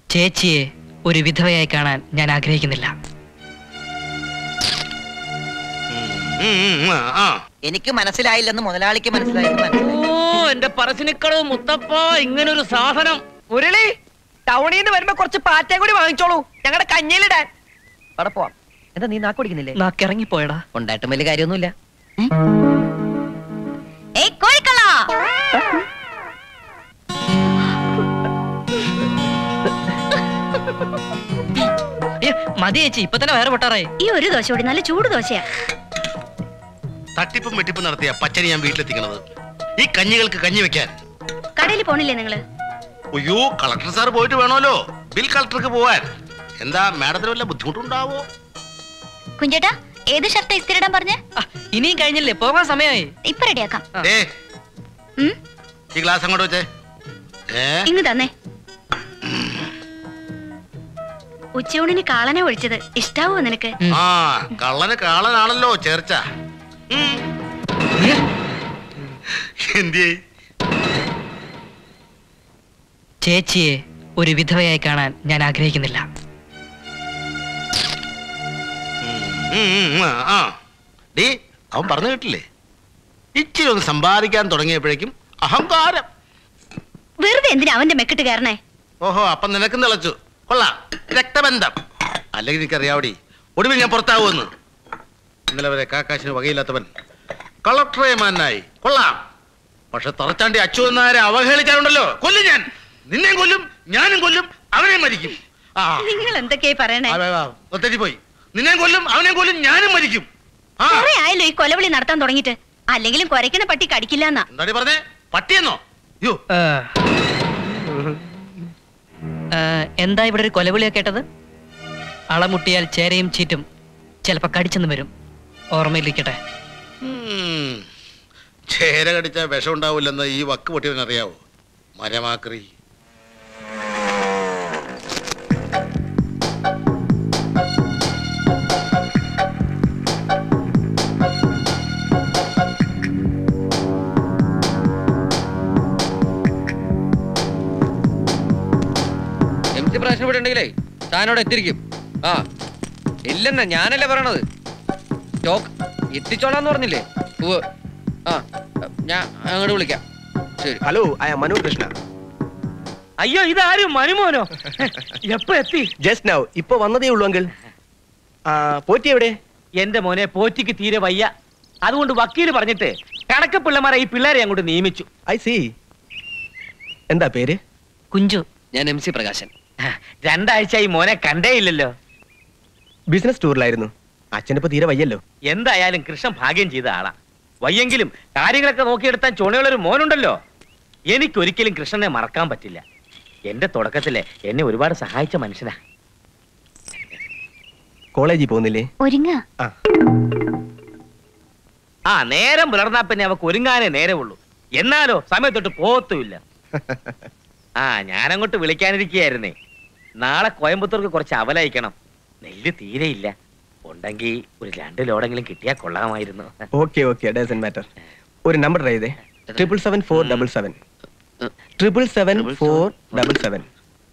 ചേച്ചിയെ ഒരു വിധവയായി കാണാൻ ഞാൻ ആഗ്രഹിക്കുന്നില്ല ഉം, ഉം, ആ, ആ. എനിക്ക് മനസ്സിലായില്ലെന്ന് മുതലാളിക്ക് മനസ്സിലായെന്ന് മനസ്സിലായി ഓ എന്റെ പറശ്ശിനിക്കടവ് മുത്തപ്പ ഇങ്ങനൊരു സാധനം ഉരുളി ടൗണിൽ നിന്ന് വരുമ്പോ കുറച്ച് പാറ്റ കൂടി വാങ്ങിച്ചോളൂ ഞങ്ങളുടെ കഞ്ഞിലിടാൻ അവിടെ പോവാം എന്താ നീ നാക്കുടിക്കുന്നില്ലേ നാക്കിറങ്ങിപ്പോയടാ ഉണ്ടായിട്ടും വലിയ കാര്യമൊന്നുമില്ല ഏയ് കോഴിക്കള്ള ഏ, മതി ചേച്ചി ഇപ്പൊ തന്നെ വേറെ പൊട്ടാറായി ഈ ഒരു ദോശ കൂടി നല്ല ചൂട് ദോശയാ തട്ടിപ്പും വെട്ടിപ്പും നടത്തിയ പച്ചരി ഞാൻ വീട്ടിലെത്തിക്കണത് ഈ കഞ്ഞികൾക്ക് കഞ്ഞി വെക്കാൻ കടയിൽ പോണില്ലേ നിങ്ങള് അയ്യോ കളക്ടർ സാർ പോയിട്ട് വേണമല്ലോ ബിൽ കളക്ടർക്ക് പോവാൻ എന്താ മാഡത്തിന് വല്ല ബുദ്ധിമുട്ടുണ്ടാവോ കുഞ്ചേട്ടാ ഏത് ഷർട്ട് ഇസ്തിരിടാൻ പറഞ്ഞ് ആ, ഇനിയും കഴിഞ്ഞില്ലേ പോകാൻ സമയമായി ഇപ്പൊ റെഡിയാക്കാം ആ. ഏ ഉം, ഈ ഗ്ലാസ് അങ്ങോട്ട് വെച്ചേ ഏ ഇങ്ങ് തന്നെ ഉച്ചയൂണിന് കാളനെ ഒഴിച്ചത് ഇഷ്ടാവോ നിനക്ക് ആ കള്ളന് കാളനാണല്ലോ ചേർച്ച ഉം. എന്തിയേ ചേച്ചിയെ ഒരു വിധവയായി കാണാൻ ഞാൻ ആഗ്രഹിക്കുന്നില്ല ഉം, ഉം, ആ, ആ. ഡീ അവൻ പറഞ്ഞു കേട്ടില്ലേ ഇച്ചിരി ഒന്ന് സമ്പാദിക്കാൻ തുടങ്ങിയപ്പോഴേക്കും അഹങ്കാരം വെറുതെ എന്തിനാ അവന്റെ മെക്കിട്ട് കയറണേ ഓഹോ അപ്പം നിനക്കും തിളച്ചു കൊള്ളാം രക്തബന്ധം അല്ലെങ്കിൽ എനിക്കറിയാവടി ഒടുവിൽ ഞാൻ പുറത്താവുമെന്ന് ഇന്നലെ വരെ കാക്കാശിന് വകയില്ലാത്തവൻ കളക്ടറെ മാനായി കൊള്ളാം പക്ഷെ തുറച്ചാണ്ടി അച്ചു എന്നാരെ അവഹേളിച്ചാലുണ്ടല്ലോ കൊല്ലും ഞാൻ നിന്നെയും കൊല്ലും ഞാനും കൊല്ലും അവനെയും മരിക്കും ആ നിങ്ങൾ എന്തൊക്കെയായി പറയണേ പോയി നിന്നെയും കൊല്ലും അവനെയും കൊല്ലും ഞാനും മരിക്കും ആ കുറെ ആയല്ലോ ഈ കൊലവിളി നടത്താൻ തുടങ്ങിയിട്ട് അല്ലെങ്കിലും കൊരക്കണ പട്ടി കടിക്കില്ല എന്നാ എന്താടി പറഞ്ഞേ പട്ടിയെന്നോ യോ ആ. ആ, എന്താ ഇവിടെ ഒരു കൊലവിളിയാ കേട്ടത് അളമുട്ടിയാൽ ചേരയും ചീറ്റും ചിലപ്പോ കടിച്ചെന്ന് വരും ഓർമ്മയിലിരിക്കട്ടെ ഉം. ചേര കടിച്ച വിഷം ഉണ്ടാവില്ലെന്ന് ഈ വക്ക് പൊട്ടിയവനറിയാവോ മരമാക്രി എം സി പ്രശ്നം ഇവിടെ ഉണ്ടെങ്കിലേ താനോട് എത്തിരിക്കും ആ ഇല്ലെന്ന ഞാനല്ലേ പറയണത് സ്റ്റോക്ക് എത്തിച്ചോളാന്ന് പറഞ്ഞില്ലേ ഉവ്വ് ആ ഞാൻ അങ്ങോട്ട് വിളിക്കാം ശരി ഹലോ ഐ മനു കൃഷ്ണ അയ്യോ ഇതാരും മനുമോനോ എപ്പോ എത്തി ജസ്റ്റ് നൗ ഇപ്പൊ വന്നതേ ഉള്ളൂ അങ്കിൾ ആ പോറ്റി എവിടെ എന്റെ മോനെ പോറ്റിക്ക് തീരെ വയ്യ അതുകൊണ്ട് വക്കീല് പറഞ്ഞിട്ട് കണക്ക് പിള്ളമാരെ ഈ പിള്ളേരെ അങ്ങോട്ട് നിയമിച്ചു ഐ സി എന്താ പേര് കുഞ്ചു ഞാൻ എം സി പ്രകാശൻ രണ്ടാഴ്ച ഈ മോനെ കണ്ടേ ഇല്ലല്ലോ ബിസിനസ് ടൂറിലായിരുന്നു അച്ഛനിപ്പോ തീരെ വയ്യല്ലോ എന്തായാലും കൃഷ്ണൻ ഭാഗ്യം ചെയ്ത ആളാ വയ്യെങ്കിലും കാര്യങ്ങളൊക്കെ നോക്കിയെടുത്താൻ ചുണയുള്ളൊരു മോനുണ്ടല്ലോ എനിക്കൊരിക്കലും കൃഷ്ണനെ മറക്കാൻ പറ്റില്ല എന്റെ തുടക്കത്തിലെ എന്നെ ഒരുപാട് സഹായിച്ച മനുഷ്യനാ കോളേജിൽ പോകുന്നില്ലേ ഒരുങ്ങ ആ ആ നേരം പുലർന്നാ പിന്നെ അവക്ക് ഒരുങ്ങാനേ നേരമുള്ളൂ എന്നാലോ സമയത്തൊട്ട് പോത്തുമില്ല ആ ഞാനങ്ങോട്ട് വിളിക്കാനിരിക്കുകയായിരുന്നേ നാളെ കോയമ്പത്തൂർക്ക് കുറച്ച് അവലയിക്കണം നെല്ല് തീരെയില്ല ഉണ്ടെങ്കിൽ ഒരു രണ്ട് ലോഡെങ്കിലും കിട്ടിയാൽ കൊള്ളാമായിരുന്നു ഓക്കെ ഓക്കെ ഡസൻ മാറ്റർ ഒരു നമ്പർ ട്രൈ ചെയ്തേ triple seven four double seven triple seven four double seven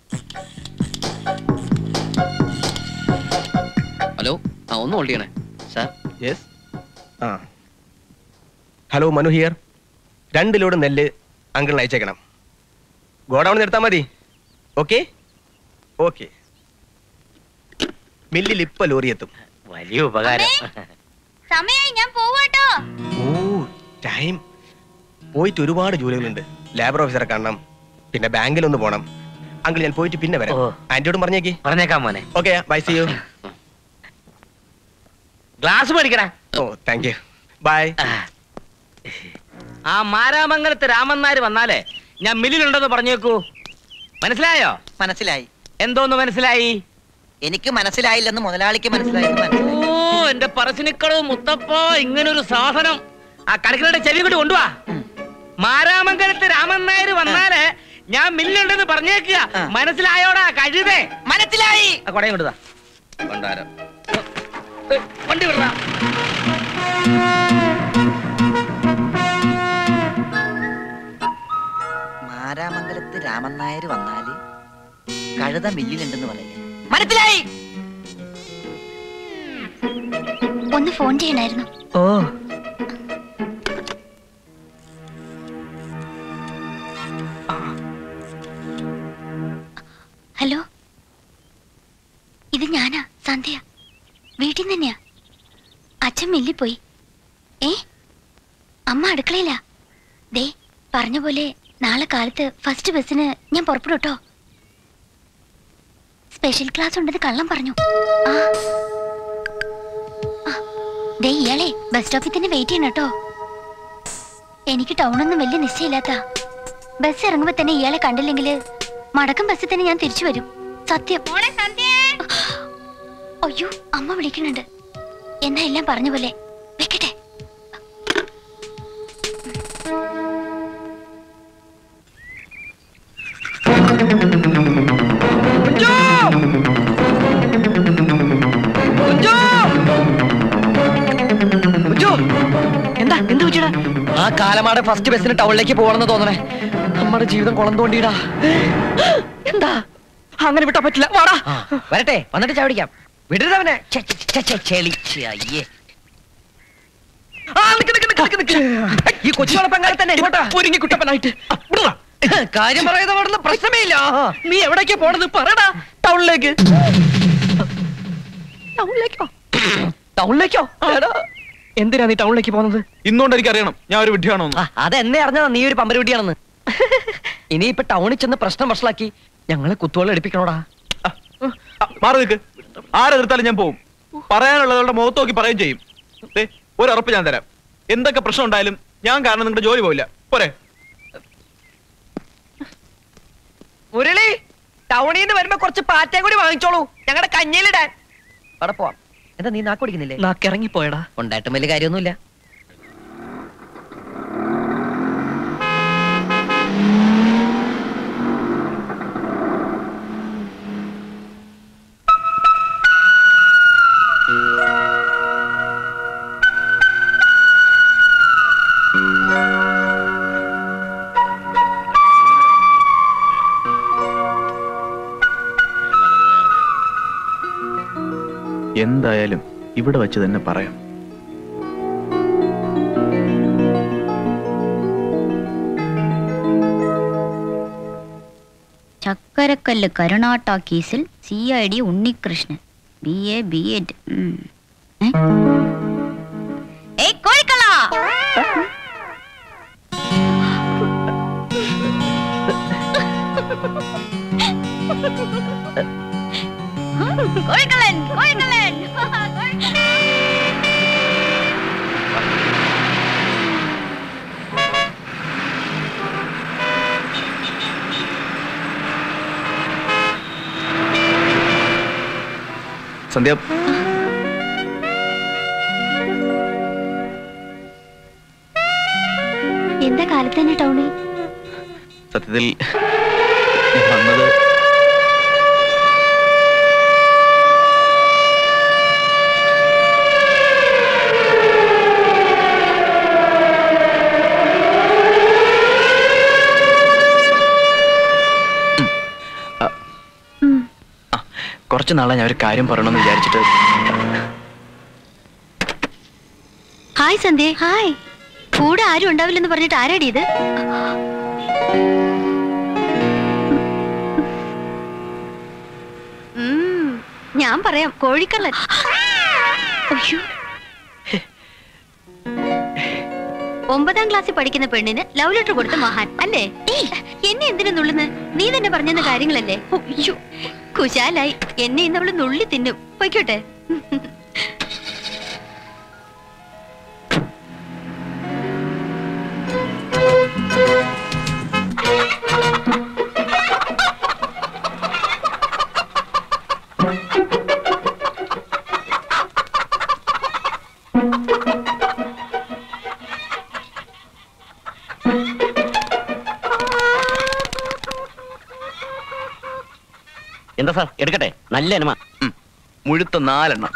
hello ആ ഒന്ന് ഹോൾഡ് ചെയ്യണേ സാർ യെസ് ആ ഹലോ മനു ഹിയർ രണ്ട് ലോഡ് നെല്ല് അങ്കിളിന് അയച്ചേക്കണം ഗോഡൗണിൽ നിർത്താൽ മതി ഓക്കെ ഓക്കെ മില്ലിൽ ഇപ്പൊ ലോറി എത്തും വലിയ ഉപകാരം സമയായി ഞാൻ പോവാട്ടോ ഓ ടൈം പോയിട്ട് ഒരുപാട് ജോലികളുണ്ട് ലേബർ ഓഫീസറെ കാണണം പിന്നെ ബാങ്കിൽ ഒന്ന് പോണം അങ്കിൾ ഞാൻ പോയിട്ട് പിന്നെ വരാം ഓ. ആന്റിയോടും പറഞ്ഞേക്ക് പറഞ്ഞേക്കാം മോനെ okay bye see you glass മേടിക്കടാ ഓ താങ്ക് യു ബൈ ആ മാരാമംഗലത്ത് രാമൻ നായർ വന്നാലേ ഞാൻ മില്ലിലുണ്ടെന്ന് പറഞ്ഞേക്കൂ മനസ്സിലായോ മനസ്സിലായി എന്തോന്ന് മനസ്സിലായി എനിക്ക് മനസ്സിലായില്ലെന്ന് മുതലാളിക്ക് മനസ്സിലായെന്ന് മനസ്സിലായി ഓ എന്റെ പറശ്ശിനിക്കടവ് മുത്തപ്പ ഇങ്ങനൊരു സാധനം ആ കടക്കിലയുടെ ചെവി കൊണ്ട് കൊണ്ടുവാ മാരാമംഗലത്ത് രാമൻ നായർ വന്നാല് ഞാൻ മില്ലുണ്ടെന്ന് പറഞ്ഞേക്കുക ആ. മനസ്സിലായോടാ കഴുതേ മനസ്സിലായി ആ കൊടയും കൊണ്ടുതാ ഭണ്ഡാരം വണ്ടി വിടറാ മാരാമംഗലത്ത് രാമൻ നായർ വന്നാല് കഴുത മില്ലിലുണ്ടെന്ന് പറയാ മനസ്സിലായി ഒന്ന് ഫോൺ ചെയ്യണായിരുന്നു ഓ ഹലോ ഇത് ഞാനാ സന്ധ്യ വീട്ടിൽ നിന്ന് തന്നെയാ അച്ഛൻ മില്ലിപ്പോയി ഏ അമ്മ അടുക്കളയില്ല ദേ പറഞ്ഞ പോലെ നാളെ കാലത്ത് ഫസ്റ്റ് ബസ്സിന് ഞാൻ പുറപ്പെടും കേട്ടോ സ്പെഷ്യൽ ക്ലാസ് ഉണ്ടെന്ന് കള്ളം പറഞ്ഞു ആ ആ, ദേ ഇയാളെ ബസ് സ്റ്റോപ്പിൽ തന്നെ വെയിറ്റ് ചെയ്യണം കേട്ടോ എനിക്ക് ടൗണൊന്നും വലിയ നിശ്ചയില്ലാത്ത ബസ് ഇറങ്ങുമ്പോ തന്നെ ഇയാളെ കണ്ടില്ലെങ്കിൽ മടക്കം ബസ്സിൽ തന്നെ ഞാൻ തിരിച്ചു വരും സത്യം അയ്യോ അമ്മ വിളിക്കുന്നുണ്ട് എന്നാ എല്ലാം പറഞ്ഞ പോലെ വെക്കട്ടെ എന്താ എന്ത് പറ്റിയടാ ആ കാലമാട് ഫസ്റ്റ് ബസ്സിന് ടൗണിലേക്ക് പോകണമെന്ന് തോന്നണേ നമ്മുടെ ജീവിതം കുളം തോണ്ടിയിടാ എന്താ അങ്ങനെ വിട്ടാ പറ്റില്ല വാടാ വരട്ടെ വന്നിട്ട് ചാവടിക്കാം വിടരുതവനെ ഛെ, ഛെ, ഛെ, ഛെ, ചെളി ഛെ, അയ്യേ ആ, നിക്ക്, നിക്ക്, നിക്ക്, നിക്ക്, നിക്ക്. ഈ കൊച്ചുവളപ്പങ്കാലെ തന്നെ ഇങ്ങോട്ടാ ഒരുങ്ങി കുട്ടപ്പനായിട്ട് കാര്യം പറയുന്ന പാടുന്ന പ്രശ്നമേ ഇല്ല ആഹാ. നീ എവിടേക്കാ പോണത് പറടാ ടൗണിലേക്ക് ടൗണിലേക്കോ ടൗണിലേക്കോ എടാ, എന്തിനാ നീ ടൗണിലേക്ക് പോകുന്നത് ഇന്നുകൊണ്ട് എനിക്ക് അറിയണം ഞാൻ ഒരു വിഡ്ഢിയാണോ ആ, അതെന്നെ അറിഞ്ഞതാ നീ ഒരു പമ്പരുവിട്ടിയാണെന്ന് ഇനിയിപ്പൊ ടൗണിൽ ചെന്ന് പ്രശ്നം വഷളാക്കി ഞങ്ങളെ കുത്തുവെള്ളം എടുപ്പിക്കണോടാ മാറി നിൽക്ക് ആരെതിർത്താലും ഞാൻ പോവും പറയാനുള്ളതവളുടെ മുഖത്ത് നോക്കി പറയുകയും ചെയ്യും ദേ, ഒരു ഉറപ്പ് ഞാൻ തരാം എന്തൊക്കെ പ്രശ്നം ഉണ്ടായാലും ഞാൻ കാരണം നിങ്ങളുടെ ജോലി പോയില്ല പോരെ മുരളി ടൗണിൽ നിന്ന് വരുമ്പോ കുറച്ച് പാറ്റയും കൂടി വാങ്ങിച്ചോളൂ ഞങ്ങളുടെ കഞ്ഞിലിടാൻ അവിടെ പോവാം എന്താ നീ നാക്ക് കുടിക്കുന്നില്ലേ നാക്കിറങ്ങിപ്പോയടാ ഉണ്ടായിട്ടും വലിയ കാര്യമൊന്നുമില്ല എന്തായാലും ഇവിടെ വെച്ച് തന്നെ പറയാം ചക്കരക്കല്ല് കരുണാട്ടാ കേസിൽ C I D Unnikrishnan B A B Ed കോഴിക്കള്ള കോഴിക്കള്ളൻ കോഴിക്കള്ളൻ സന്ധ്യ എന്താ കാലത്ത് തന്നെ ടൗണിൽ സത്യത്തിൽ ഞാൻ വന്നത് കുറച്ച് നാളെ ഞാൻ ഒരു കാര്യം പറയണമെന്ന് വിചാരിച്ചിട്ട് ഹായ് സന്ധ്യ ഹായ് കൂടെ ആരും ഉണ്ടാവില്ലെന്ന് പറഞ്ഞിട്ട് ആരാടി ഇത് ഉം, ഞാൻ പറയാം കോഴിക്കള്ളൻ അയ്യോ. ഒമ്പതാം ക്ലാസ്സിൽ പഠിക്കുന്ന പെണ്ണിന് ലവ് ലെറ്റർ കൊടുത്ത മഹാൻ അല്ലേ എന്നെ എന്തിനു നുള്ളുന്ന് നീ തന്നെ പറഞ്ഞെന്ന കാര്യങ്ങളല്ലേ അയ്യോ കുശാലായി എന്നെ ഇന്ന് അവള് നുള്ളി തിന്നും പൊയ്ക്കോട്ടെ എന്താ സാർ എടുക്കട്ടെ നല്ല എനമ മുഴുത്ത നാലെണ്ണം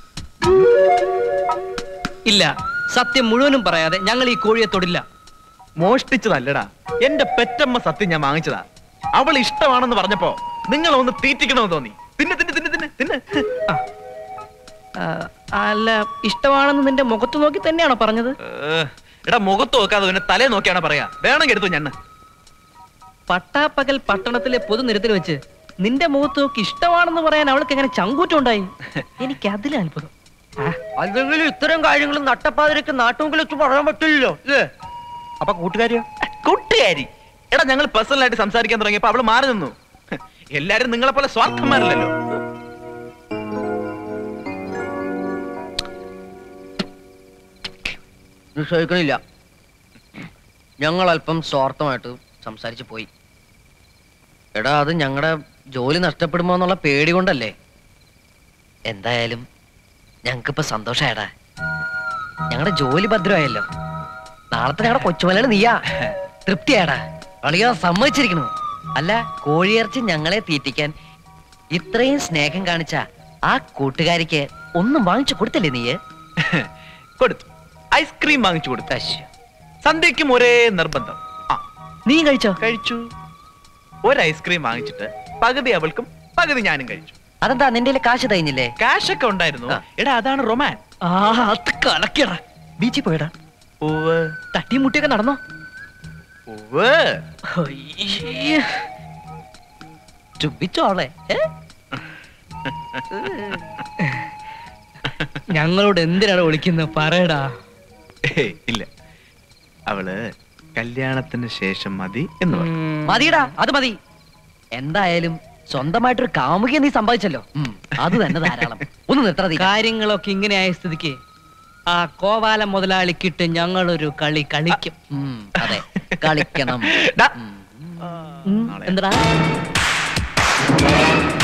ഇല്ല സത്യം മുഴുവനും പറയാതെ ഞങ്ങൾ ഈ കോഴിയെ തൊടില്ല മോഷ്ടിച്ചതല്ലടാ എന്റെ പെറ്റമ്മ സത്യം ഞാൻ വാങ്ങിച്ചതാ അവൾ ഇഷ്ടമാണെന്ന് പറഞ്ഞപ്പോ നിങ്ങൾ ഒന്ന് തീറ്റിക്കണമെന്ന് തോന്നി തിന്നെ തിന്നെ തിന്നെ തിന്നെ തിന്നെ ആ, ആ, അല്ല ഇഷ്ടമാണെന്ന് നിന്റെ മുഖത്ത് നോക്കി തന്നെയാണോ പറഞ്ഞത് ഏ, എടാ മുഖത്ത് നോക്കാതെ പിന്നെ തലേ നോക്കിയാണ് പറയാ വേണമെങ്കിൽ എടുത്തു ഞാൻ പട്ടാപ്പകൽ പട്ടണത്തിലെ പൊതുനിരത്തിൽ വെച്ച് നിന്റെ മുഖത്ത് നോക്കി ഇഷ്ടമാണെന്ന് പറയാൻ അവൾക്ക് എങ്ങനെ ചങ്കൂറ്റുണ്ടായി എനിക്ക് അതിൽ അത്ഭുതം അല്ലെങ്കിലും ഇത്തരം കാര്യങ്ങളും നട്ടപ്പാതിരക്ക് നാട്ടുമുക്കിൽ വെച്ച് പറയാൻ പറ്റില്ലല്ലോ ഇല്ലേ അപ്പൊ കൂട്ടുകാരിയോ കൂട്ടുകാരി എടാ ഞങ്ങൾ പേഴ്സണലായിട്ട് സംസാരിക്കാൻ തുടങ്ങിയപ്പോ അവള് മാറി നിന്നു എല്ലാരും നിങ്ങളെ പോലെ സ്വാർത്ഥന്മാരല്ലല്ലോ നിഷേധിക്കണില്ല ഞങ്ങൾ അല്പം സ്വാർത്ഥമായിട്ട് സംസാരിച്ചു പോയി എടാ അത് ഞങ്ങളുടെ ജോലി നഷ്ടപ്പെടുമോ എന്നുള്ള പേടി കൊണ്ടല്ലേ എന്തായാലും ഞങ്ങൾക്കിപ്പോ സന്തോഷായടാ ഞങ്ങളുടെ ജോലി ഭദ്രമായല്ലോ നാളത്തെ ഞങ്ങളുടെ കൊച്ചുമലയാണ് നീയാ തൃപ്തിയാടാ അളിയാ സമ്മതിച്ചിരിക്കണു അല്ല കോഴിയിറച്ചി ഞങ്ങളെ തീറ്റിക്കാൻ ഇത്രയും സ്നേഹം കാണിച്ച ആ കൂട്ടുകാരിക്ക് ഒന്നും വാങ്ങിച്ചു കൊടുത്തില്ലേ നീയ് കൊടുത്തു ഐസ്ക്രീം വാങ്ങിച്ചു കൊടുത്തു അശ്ശോ. സന്ധ്യയ്ക്കും ഒരേ നിർബന്ധം ആ നീ കഴിച്ചോ കഴിച്ചു ഒരു ഐസ്ക്രീം വാങ്ങിച്ചിട്ട് പകുതി അവൾക്കും പകുതി ഞാനും കഴിച്ചു അതെന്താ നിന്റെ കയ്യില് കാശ് തയ്ഞ്ഞില്ലേ കാശ് ഒക്കെ ഉണ്ടായിരുന്നു ആ. എടാ അതാണ് റൊമാൻ ആ അത് കലക്കിയടാ ബീച്ചിൽ പോയടാ ഉവ്വ്, തട്ടിയും മുട്ടിയൊക്കെ നടന്നോ ഉവ്വ്. അയ്യേ. ചുബിച്ചോളെ ഏ? ഞങ്ങളോട് എന്തിനാണ് വിളിക്കുന്നത് പറയടാ ഏയ്, ഇല്ല അവള് കല്യാണത്തിന് ശേഷം മതി എന്ന് പറഞ്ഞു ഉം. മതിയടാ അത് മതി എന്തായാലും സ്വന്തമായിട്ടൊരു കാമുകിയെ നീ സമ്പാദിച്ചല്ലോ ഉം, അത് തന്നെ ധാരാളം ഒന്ന് നിർത്തണ കാര്യങ്ങളൊക്കെ ഇങ്ങനെയായ സ്ഥിതിക്ക് ആ കോവാല മുതലാളിക്കിട്ട് ഞങ്ങളൊരു കളി കളിക്കും അതെ കളിക്കണം ഡാ. ഉം. ഉം, നാളെ. എന്താടാ